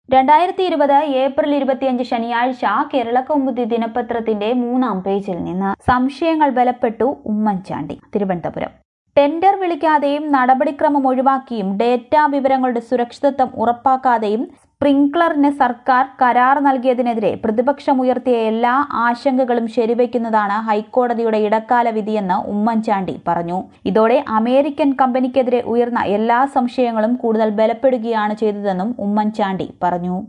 രണ്ടായിരത്തി ഇരുപത് ഏപ്രിൽ ഇരുപത്തിയഞ്ച് ശനിയാഴ്ച കേരള കൗമുദി ദിനപത്രത്തിന്റെ മൂന്നാം പേജിൽ നിന്ന് സംശയങ്ങൾ ബലപ്പെട്ടു ഉമ്മൻചാണ്ടി തിരുവനന്തപുരം ടെൻഡർ വിളിക്കാതെയും നടപടിക്രമം ഒഴിവാക്കിയും ഡേറ്റാ വിവരങ്ങളുടെ സുരക്ഷിതത്വം ഉറപ്പാക്കാതെയും സ്പ്രിംഗ്ലറിന് സർക്കാർ കരാർ നൽകിയതിനെതിരെ പ്രതിപക്ഷമുയർത്തിയ എല്ലാ ആശങ്കകളും ശരിവയ്ക്കുന്നതാണ് ഹൈക്കോടതിയുടെ ഇടക്കാല വിധിയെന്ന് ഉമ്മൻചാണ്ടി പറഞ്ഞു ഇതോടെ അമേരിക്കൻ കമ്പനിക്കെതിരെ ഉയർന്ന എല്ലാ സംശയങ്ങളും കൂടുതൽ ബലപ്പെടുകയാണ് ചെയ്തതെന്നും ഉമ്മൻചാണ്ടി പറഞ്ഞു